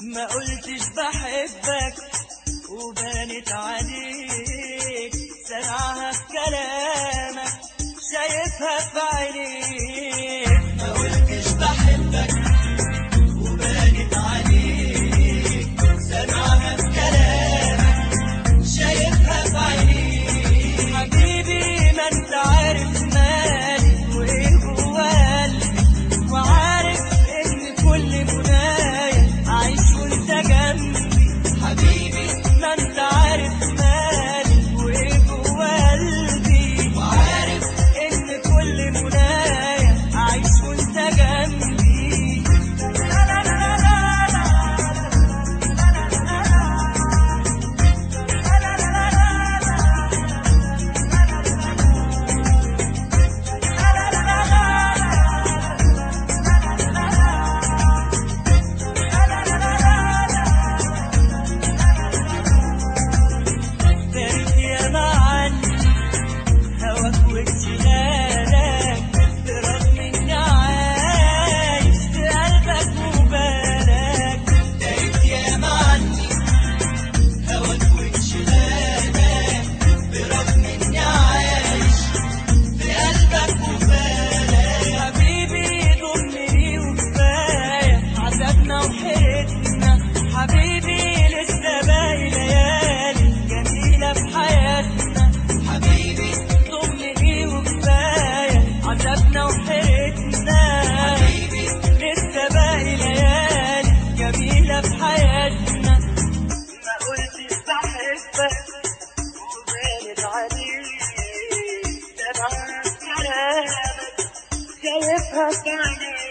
ما قلتش بحبك وبانت عليك سامعها في كلامك شايفها في عينيك ما قلتش بحبك وبانت عليك سامعها في كلامك شايفها في عينيك حبيبي ما انت عارف مالي وايه جوا قلبي وعارف ان كل منايا عايش وانت جنبي حبيبي ما انت عارف مالي وايه جوا قلبي وعارف ان كل منايا عايش وانت جنبي لا لا لا لا دارت ياما عني هواك واتشغالك برغم اني عايش في قلبك وبالك دارت ياما عني هواك واتشغالك برغم اني عايش في قلبك وبالك حبيبي ضمني وكفايه عذابنا وحيرتنا حبيبي لسه باقي ليالي جميله في حياتنا حبيبي ضمني وكفايه عذابنا وحيرتنا حبيبي لسه باقي ليالي جميله في حياتنا ما قلتش بحبك وبانت عليك سامعها في كلامك شايفها في عينيك